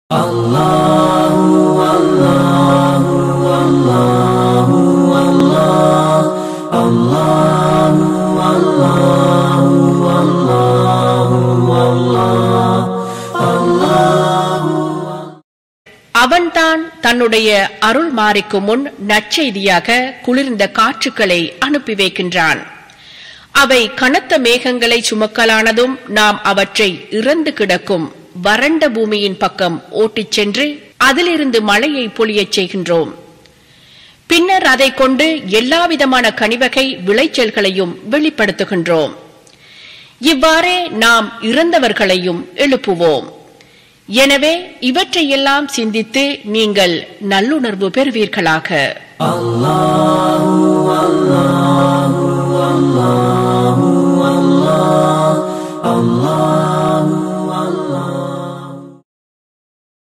அவன்தான் தன்னுடைய அருள்மாரிக்கு முன் நற்செய்தியாக குளிர்ந்த காற்றுக்களை அனுப்பி வைக்கின்றான் அவை கனத்த மேகங்களை சுமக்கலானதும் நாம் அவற்றை இறந்து கிடக்கும் வறண்ட பூமியின் பக்கம் ஓட்டிச் சென்று அதிலிருந்து மழையை பொழியச் செய்கின்றோம் பின்னர் அதைக் கொண்டு எல்லாவிதமான கனிவகை விளைச்சல்களையும் வெளிப்படுத்துகின்றோம் இவ்வாறே நாம் இறந்தவர்களையும் எழுப்புவோம் எனவே இவற்றையெல்லாம் சிந்தித்து நீங்கள் நல்லுணர்வு பெறுவீர்களாக الله